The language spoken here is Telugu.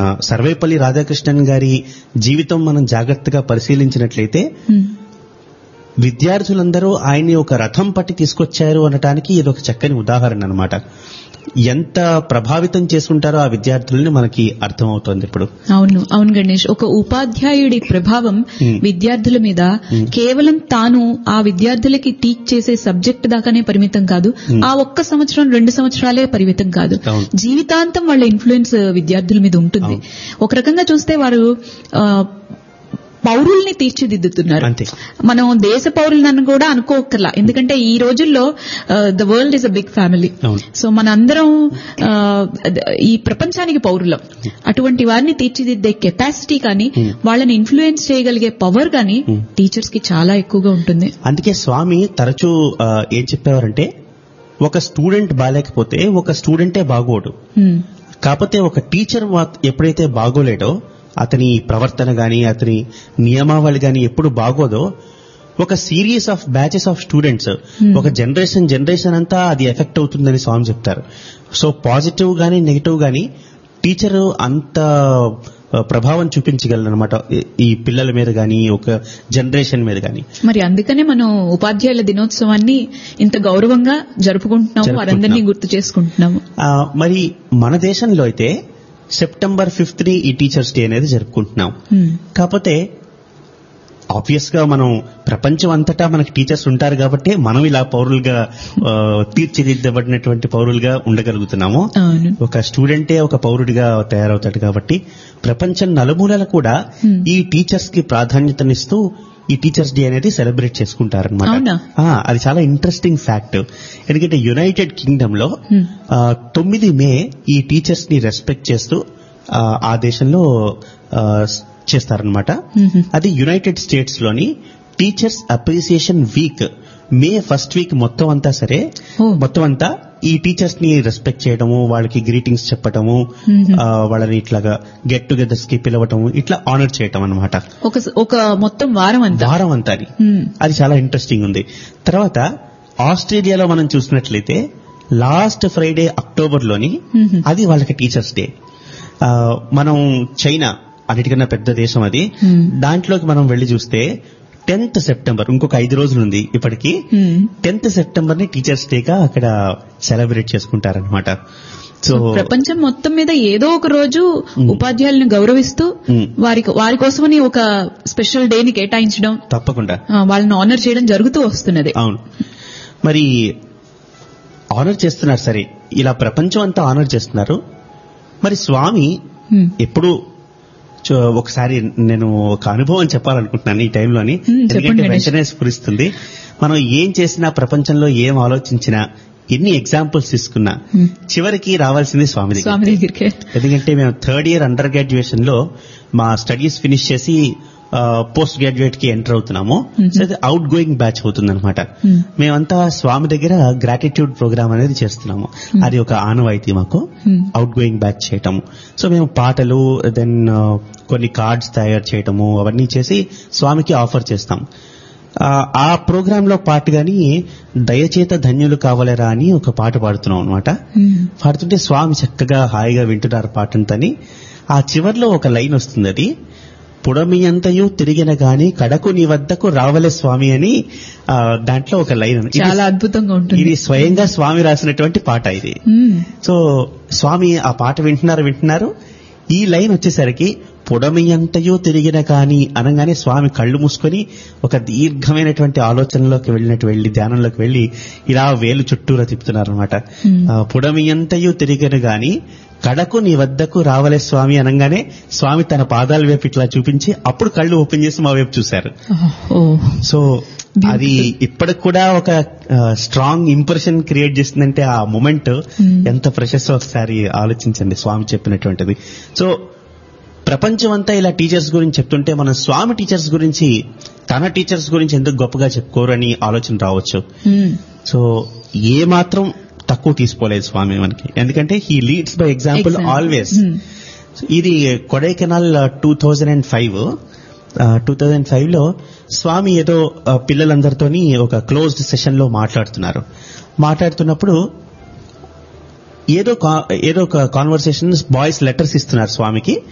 ఆ, సర్వేపల్లి రాధాకృష్ణన్ గారి జీవితం మనం జాగ్రత్తగా పరిశీలించినట్లయితే ఉమ్, విద్యార్థులందరూ ఆయన్ని ఒక రథం పట్టి తీసుకొచ్చారు అనటానికి ఇది ఒక చక్కని ఉదాహరణ అన్నమాట ఎంత ప్రభావితం చేసుకుంటారో ఆ విద్యార్థులని మనకి అర్థమవుతోంది ఇప్పుడు అవును అవును గణేష్ ఒక ఉపాధ్యాయుడి ప్రభావం Hmm. విద్యార్థుల మీద కేవలం తాను ఆ విద్యార్థులకి టీచ్ చేసే సబ్జెక్ట్ దాకానే పరిమితం కాదు ఆ ఒక్క సంవత్సరం రెండు సంవత్సరాలే పరిమితం కాదు అవును. జీవితాంతం వాళ్ళ ఇన్ఫ్లుయెన్స్ విద్యార్థుల మీద ఉంటుంది ఒక రకంగా చూస్తే వారు ఆ, పౌరుల్ని తీర్చిదిద్దుతున్నారు అంతే. మనం దేశ పౌరులను కూడా అనుకోకర్లా ఎందుకంటే ఈ రోజుల్లో the world is a big family అవును. సో మనందరం ఆ, ఈ ప్రపంచానికి పౌరులం అటువంటి వారిని తీర్చిదిద్దే కెపాసిటీ కానీ వాళ్ళని ఇన్ఫ్లుయెన్స్ చేయగలిగే పవర్ కానీ టీచర్స్ కి చాలా ఎక్కువగా ఉంటుంది అందుకే స్వామి తరచూ ఆ, ఏం చెప్పేవారంటే ఒక స్టూడెంట్ బాగాలేకపోతే ఒక స్టూడెంటే బాగోడు Hmm. కాకపోతే ఒక టీచర్ మాత్- ఎప్పుడైతే బాగోలేడో అతని ప్రవర్తన గాని అతని నియమావళి గాని ఎప్పుడు బాగోదో ఒక series of batches of students ఒక జనరేషన్ జనరేషన్ అంతా అది ఎఫెక్ట్ అవుతుందని స్వామి చెప్తారు సో పాజిటివ్ గాని నెగిటివ్ గాని టీచర్ అంత ఆ, ప్రభావం చూపించగలరనమాట ఈ పిల్లల మీద గాని ఒక జనరేషన్ మీద గాని మరి అందుకనే మనం ఉపాధ్యాయుల దినోత్సవాన్ని ఇంత గౌరవంగా జరుపుకుంటున్నాము జరుపుకుంటున్నాం. వారందరినీ గుర్తు చేసుకుంటున్నాము ఆ, మరి మన దేశంలో అయితే సెప్టెంబర్ ఫిఫ్త్ ని ఈ టీచర్స్ డే అనేది జరుపుకుంటున్నాం Hmm. కాకపోతే ఆబ్వియస్ గా మనం ప్రపంచం అంతటా మనకి టీచర్స్ ఉంటారు కాబట్టి మనం ఇలా పౌరులుగా ఆ, తీర్చిదిద్దబడినటువంటి పౌరులుగా ఉండగలుగుతున్నాము అవును ఒక స్టూడెంటే ఒక పౌరుడిగా తయారవుతాడు కాబట్టి ప్రపంచం నలుమూలల కూడా ఈ టీచర్స్ కి ప్రాధాన్యతనిస్తూ ఈ టీచర్స్ డే అనేది సెలబ్రేట్ చేసుకుంటారనమాట అవునా? అది చాలా ఇంట్రెస్టింగ్ ఫ్యాక్ట్ ఎందుకంటే యునైటెడ్ కింగ్డమ్ లో Hmm. ఆ, తొమ్మిది మే ఈ టీచర్స్ ని రెస్పెక్ట్ చేస్తూ ఆ, ఆ దేశంలో ఆ, స్- చేస్తారనమాట Mhm. అది యునైటెడ్ స్టేట్స్ లోని teachers appreciation week May first week మొత్తం అంతా సరే Oh. మొత్తం అంతా ఈ టీచర్స్ ని రెస్పెక్ట్ చేయడము వాళ్ళకి గ్రీటింగ్స్ చెప్పటము Mhm. ఆ, వాళ్ళని ఇట్లాగా గెట్ టుగెదర్స్ కి పిలవటము ఇట్లా ఆనర్ చేయటం అనమాట ఒక ఒక మొత్తం వారం అంతా వారం అంతా అది. Hmm. అది చాలా ఇంట్రెస్టింగ్ ఉంది తర్వాత ఆస్ట్రేలియాలో మనం చూసినట్లయితే లాస్ట్ ఫ్రైడే అక్టోబర్ లోని Mhm. అది వాళ్ళకి టీచర్స్ డే ఆ, మనం చైనా అన్నిటికన్నా పెద్ద దేశం అది Hmm. దాంట్లోకి మనం వెళ్లి చూస్తే టెన్త్ సెప్టెంబర్ ఇంకొక ఐదు రోజులు ఉంది ఇప్పటికి Hmm. టెన్త్ సెప్టెంబర్ ని టీచర్స్ డేగా అక్కడ సెలబ్రేట్ చేసుకుంటారనమాట సో ప్రపంచం మొత్తం మీద ఏదో ఒక రోజు ఉపాధ్యాయులను గౌరవిస్తూ Hmm. వారికి వారి కోసమని ఒక స్పెషల్ డేని కేటాయించడం తప్పకుండా ఆ, వాళ్ళని ఆనర్ చేయడం జరుగుతూ వస్తున్నది అవును మరి ఆనర్ చేస్తున్నారు సరే ఇలా ప్రపంచం అంతా ఆనర్ చేస్తున్నారు మరి స్వామి Hmm. ఎప్పుడు చో- ఒకసారి నేను ఒక అనుభవం చెప్పాలనుకుంటున్నాను ఈ టైంలోని Hmm, చెప్పండి ఎందుకంటే గణేష్. వెంటనే స్ఫురిస్తుంది మనం ఏం చేసినా ప్రపంచంలో ఏం ఆలోచించినా ఎన్ని ఎగ్జాంపుల్స్ తీసుకున్నా Hmm. చివరికి రావాల్సింది స్వామి దగ్గర స్వామి దగ్గరికే ఎందుకంటే మేము థర్డ్ ఇయర్ అండర్ గ్రాడ్యుయేషన్ లో మా స్టడీస్ ఫినిష్ చేసి పోస్ట్ గ్రాడ్యుయేట్ కి ఎంటర్ అవుతున్నాము సో అది అవుట్ గోయింగ్ బ్యాచ్ అవుతుంది అనమాట Hmm. మేమంతా స్వామి దగ్గర గ్రాటిట్యూడ్ ప్రోగ్రామ్ అనేది చేస్తున్నాము అది ఒక ఆనవాయితీ మాకు Hmm. అవుట్ గోయింగ్ బ్యాచ్ చేయటము సో మేము పాటలు దెన్ కొన్ని కార్డ్స్ తయారు చేయటము అవన్నీ చేసి స్వామికి ఆఫర్ చేస్తాం ఆ, ఆ ప్రోగ్రామ్ లో పాటుగాని దయచేత ధన్యులు కావలేరా అని ఒక పాట పాడుతున్నాం అనమాట Hmm. పాడుతుంటే స్వామి చక్కగా హాయిగా వింటున్నారు పాటంతని ఆ చివర్లో ఒక లైన్ వస్తుంది అది పుడమియంతయు తిరిగిన గాని కడకు నీ వద్దకు రావలే స్వామి అని ఆ, దాంట్లో ఒక లైన్ ఉంది. ఇది- చాలా అద్భుతంగా ఉంటుంది ఇది స్వయంగా స్వామి రాసినటువంటి పాట ఇది Hmm. సో స్వామి ఆ పాట వింటున్నారు వింటున్నారు ఈ లైన్ వచ్చేసరికి పుడమియంతయు తిరిగిన కాని అనగానే స్వామి కళ్ళు మూసుకొని ఒక దీర్ఘమైనటువంటి ఆలోచనలోకి వెళ్ళినట్టు వెళ్ళి ధ్యానంలోకి వెళ్ళి ఇలా వేలు చుట్టూరా తిప్పుతున్నారు అనమాట Hmm. పుడమియంతయు తిరిగిన గాని కడకు నీ వద్దకు రావలే స్వామి అనగానే స్వామి తన పాదాల వైపు ఇట్లా చూపించి అప్పుడు కళ్ళు ఓపెన్ చేసి మా వైపు చూశారు Oh. సో అది ఇప్పటికి కూడా ఒక స్ట్రాంగ్ ఇంప్రెషన్ క్రియేట్ చేసిందంటే ఆ మూమెంట్ Hmm. ఎంత ప్రెషస్ ఒకసారి ఆలోచించండి స్వామి చెప్పినటువంటిది సో ప్రపంచం అంతా ఇలా టీచర్స్ గురించి చెప్తుంటే మనం స్వామి టీచర్స్ గురించి తన టీచర్స్ గురించి ఎందుకు గొప్పగా చెప్పుకోరు అని ఆలోచన రావచ్చు Hmm. సో ఏ మాత్రం తక్కువ తీసుకోలేదు స్వామి మనకి ఎందుకంటే he leads by example Example. Always Hmm. ఇది Kodaikanal two thousand and five two thousand five లో స్వామి ఏదో ఆ, పిల్లలందరితోని ఒక క్లోజ్డ్ సెషన్ లో మాట్లాడుతున్నారు మాట్లాడుతున్నప్పుడు ఏదో కా- ఏదో ఒక కాన్వర్సేషన్ బాయ్స్ లెటర్స్ ఇస్తున్నారు స్వామికి